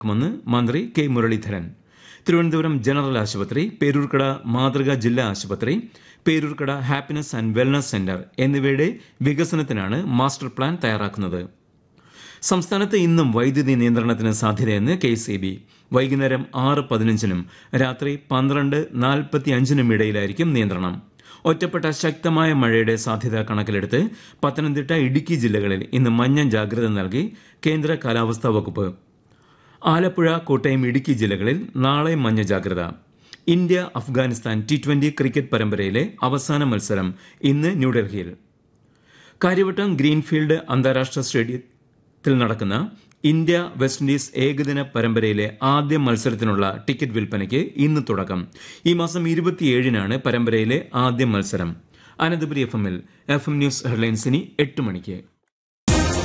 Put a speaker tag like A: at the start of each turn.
A: ക്കുമെന്ന് മന്ത്രി K Muraleedharan Thiruvananthapuram general ആശുപത്രി പേരൂർക്കട മാതൃകാ ജില്ലാ ആശുപത്രി Peroorkada happiness and wellness centre എന്നിവയുടെ വികസനത്തിനാണ് മാസ്റ്റർ പ്ലാൻ തയ്യാറാക്കുന്നത് സംസ്ഥാനത്ത് ഇന്നും വൈദ്യുതി നിയന്ത്രണത്തിന് സാധ്യതയെന്ന് കെ സി ബി വൈകുന്നേരം ആറ് പതിനഞ്ചിനും രാത്രി പന്ത്രണ്ട് നാൽപ്പത്തി അഞ്ചിനും ഇടയിലായിരിക്കും നിയന്ത്രണം ഒറ്റപ്പെട്ട ശക്തമായ മഴയുടെ സാധ്യത കണക്കിലെടുത്ത് പത്തനംതിട്ട ഇടുക്കി ജില്ലകളിൽ ഇന്ന് മഞ്ഞ ജാഗ്രത നൽകി കേന്ദ്ര കാലാവസ്ഥാ വകുപ്പ് ആലപ്പുഴ കോട്ടയം ഇടുക്കി ജില്ലകളിൽ നാളെ മഞ്ഞ ജാഗ്രത India Afghanistan T twenty cricket പരമ്പരയിലെ അവസാന മത്സരം ഇന്ന് ന്യൂഡൽഹിയിൽ കാര്യവട്ടം ഗ്രീൻഫീൽഡ് അന്താരാഷ്ട്ര സ്റ്റേഡിയത്തിൽ നടക്കുന്ന ഇന്ത്യ വെസ്റ്റ് ഇൻഡീസ് ഏകദിന പരമ്പരയിലെ ആദ്യ മത്സരത്തിനുള്ള ടിക്കറ്റ് വിൽപ്പനയ്ക്ക് ഇന്ന് തുടക്കം ഈ മാസം ഇരുപത്തിയേഴിനാണ് പരമ്പരയിലെ ആദ്യ മത്സരം അനന്തപുരി എഫ് എമ്മിൽ എഫ് എം ന്യൂസ് ഹെഡ്ലൈൻസിനി എട്ട് മണിക്ക്